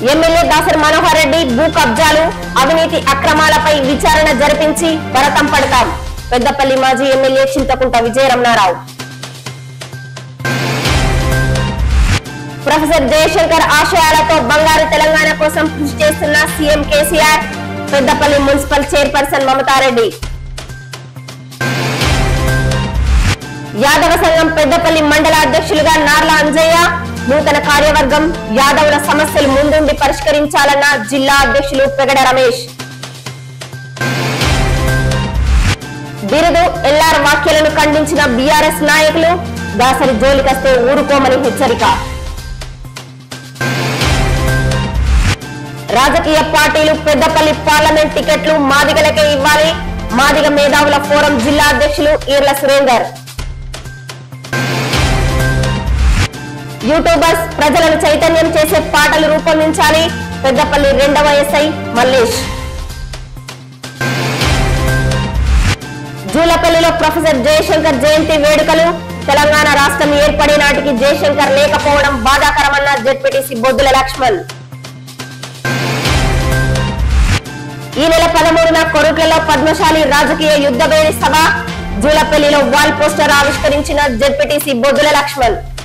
MLA Dasari Manohar Reddy భూ కబ్జాలు అవినీతి అక్రమాలపై విచారణ జరిపించి భరతం పడతాం పెద్దపల్లి మాజీ ఎమ్మెల్యే చింతకుంట విజయరమణారావు ప్రొఫెసర్ జయశంకర్ ఆశయాలతో బంగారు తెలంగాణ కోసం కృషి చేస్తున్న CM KCR Peddapalli municipal chairperson Mamathareddy Yadava సంఘం పెద్దపల్లి మండల అధ్యక్షులుగా నార్ల అంజయ్య నూతన కార్యవర్గం యాదవుల సమస్యలు ముందుండి పరిష్కరించాలన్న జిల్లా అధ్యక్షులు పెగడ రమేష్ బిరుదు ఎల్ఆర్ వ్యాఖ్యలను ఖండించిన బీఆర్ఎస్ నాయకులు దాసరి జోలికస్తే ఊరుకోమని హెచ్చరిక రాజకీయ పార్టీలు పెద్దపల్లి పార్లమెంట్ టికెట్లు మాదిగలకే ఇవ్వాలి మాదిగ మేధావుల ఫోరం జిల్లా అధ్యక్షులు ఈర్ల సురేందర్ యూట్యూబర్స్ ప్రజలను చైతన్యం చేసే పాటలు రూపొందించాలి పెద్దపల్లి రెండవ ఎస్ఐ మల్లేష్ జూలపల్లిలో ప్రొఫెసర్ జయశంకర్ జయంతి వేడుకలు తెలంగాణ రాష్ట్రం ఏర్పడే నాటికి జయశంకర్ లేకపోవడం బాధాకరమన్న జెడ్పీటీసీ బొద్దుల లక్ష్మణ్ ఈ నెల పదమూడున కొరుట్లలో పద్మశాలి రాజకీయ యుద్ధ భేరి సభ జూలపల్లిలో వాల్ పోస్టర్ ఆవిష్కరించిన జెడ్పీటీసీ బొద్దుల లక్ష్మణ్